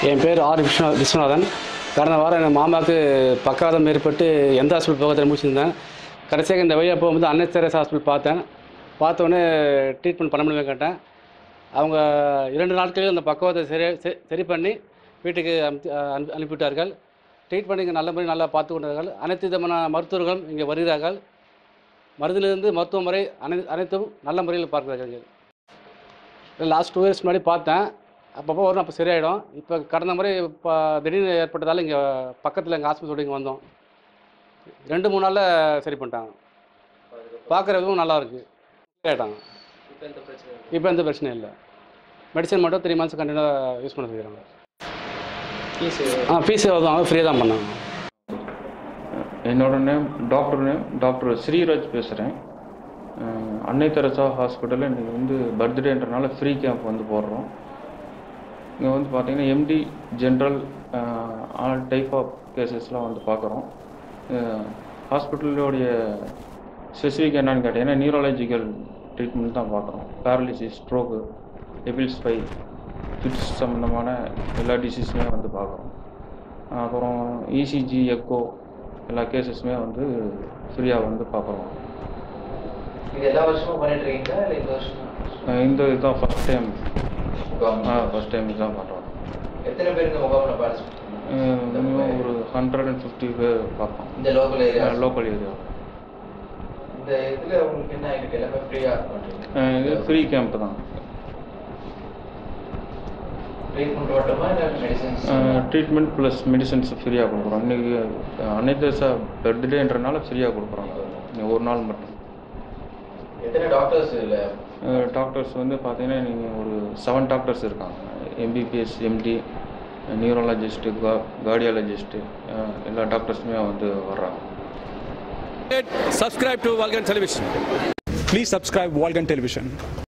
என் பேர் ஆர் விஸ்வநா விஸ்வநாதன் கடந்த வாரம் என் மாமாவுக்கு பக்காதம் ஏற்பட்டு எந்த ஹாஸ்பிட்டல் போக முடிச்சிருந்தேன் கடைசியாக இந்த வழியாக போகும்போது அன்னை தெரசா ஹாஸ்பிட்டல் பார்த்தேன் பார்த்தோன்னே ட்ரீட்மெண்ட் பண்ண முடியுமா கேட்டேன் அவங்க இரண்டு நாட்களில் அந்த பக்குவத்தை சரி சரி- சரி பண்ணி வீட்டுக்கு அனுப்பி அனு- அனுப்பிவிட்டார்கள் ட்ரீட்மெண்ட் இங்கே நல்ல முறையில் நல்லா பார்த்து கொண்டார்கள் அனைத்து விதமான மருத்துவர்களும் இங்கே வருகிறார்கள் மருந்திலிருந்து மருத்துவ முறை அனை அனைத்தும் நல்ல முறையில் பார்க்கிறார்கள் இங்கே லாஸ்ட் டூ இயர்ஸ் முன்னாடி பார்த்தேன் அப்பப்போ வரும் அப்போ சரியாயிடும் இப்போ கடந்த முறை இப்போ திடீர்னு ஏற்பட்டதால் இங்கே பக்கத்தில் எங்கள் ஆஸ்பத்திரி இங்கே வந்தோம் ரெண்டு மூணு நாளில் சரி பண்ணிட்டாங்க பார்க்குற விதமும் நல்லா இருக்கு கேட்டாங்க இப்போ எந்த பிரச்சனை இல்லை இப்போ எந்த பிரச்சனையும் இல்லை மெடிசன் மட்டும் த்ரீ மந்த்ஸ் கண்டினியூவாக யூஸ் பண்ண சொல்லிடுறாங்க ஃபீஸ் ஆ ஃபீஸ் எதுவும் ஃப்ரீயாக தான் பண்ணாங்க என்னோட name doctor name doctor Sriraj பேசுகிறேன் அன்னை தெரசா ஹாஸ்பிட்டலில் இன்றைக்கி வந்து பர்த்டேன்றனால ஃப்ரீ கேம்ப் வந்து போடுறோம் இங்கே வந்து பார்த்தீங்கன்னா MD general all type of கேசஸ்லாம் வந்து பார்க்குறோம் ஹாஸ்பிட்டலோடைய ஸ்பெசிஃபிக் என்னன்னு கேட்டிங்கன்னா நியூரலாஜிக்கல் ட்ரீட்மெண்ட் தான் பார்க்குறோம் paralysis stroke epilepsy fits சம்மந்தமான எல்லா டிசீஸுமே வந்து பார்க்குறோம் அப்புறம் இசிஜி எக்கோ எல்லா கேசஸுமே வந்து ஃப்ரீயாக வந்து பார்க்குறோம் இது எல்லா வருஷமும் பண்ணிட்டு இருக்கீங்களா இல்லை இந்த வருஷம் அஹ் இந்த இதுதான் ஃபஸ்ட் டைம் முகாம் ஃபஸ்ட் டைம் இதுதான் பண்ணுறோம் எத்தனை பேர் இந்த முகாமில் பார்ட்டிசிபேட் மினிமம் ஒரு ஹண்ட்ரட் அண்ட் ஃபிஃப்டி பேர் பார்ப்போம் இந்த லோக்கல் ஏரியா லோக்கல் ஏரியா இந்த இதில் உங்களுக்கு என்ன இருக்கு எல்லாமே ஃப்ரீயாக பண்ணுறீங்க இது ஃப்ரீ கேம்ப் தான் ட்ரீட்மெண்ட் மட்டுமா இல்லை மெடிசன்ஸ் ட்ரீட்மெண்ட் ப்ளஸ் மெடிசன்ஸ் ஃப்ரீயாக கொடுக்குறோம் இன்றைக்கி அனைத்து பர்த்டேன்றனால ஃப்ரீயாக கொடுக்குறோம் இன்னைக்கு ஒரு நாள் மட்டும் எத்தனை டாக்டர்ஸ் இல்லை டாக்டர்ஸ் வந்து பார்த்தீங்கன்னா நீங்கள் ஒரு செவன் டாக்டர்ஸ் இருக்காங்க எம்பிபிஎஸ் எம்டி நியூரலாஜிஸ்ட்டு கா கார்டியாலஜிஸ்ட்டு எல்லா டாக்டர்ஸுமே வந்து வர்றாங்க subscribe to Vulcan Television. Please subscribe Volgan Television.